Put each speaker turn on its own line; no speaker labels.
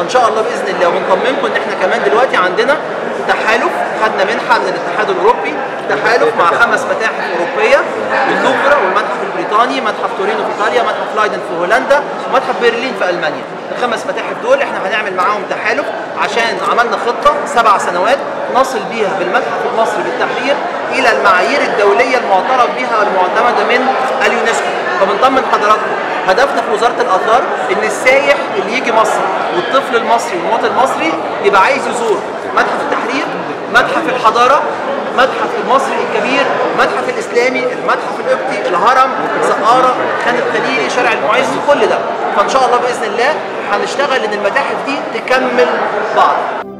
فان شاء الله باذن الله وبنطمنكم ان احنا كمان دلوقتي عندنا تحالف خدنا منحه من الاتحاد الاوروبي تحالف مع خمس متاحف اوروبيه اللوفر والمتحف البريطاني متحف تورينو في ايطاليا متحف لايدن في هولندا ومتحف برلين في المانيا الخمس متاحف دول احنا هنعمل معاهم تحالف عشان عملنا خطه سبع سنوات نصل بيها بالمتحف المصري بالتحرير الى المعايير الدوليه المعترف بها والمعتمده من اليونسكو فبنطمن حضراتكم هدفنا في وزاره الاثار ان السايح اللي يجي مصر والطفل المصري والمواطن المصري يبقى عايز يزور متحف التحرير متحف الحضاره متحف المصري الكبير متحف الاسلامي المتحف القبطي الهرم سقاره خان الخليلي شارع المعز كل ده فان شاء الله باذن الله هنشتغل ان المتاحف دي تكمل بعض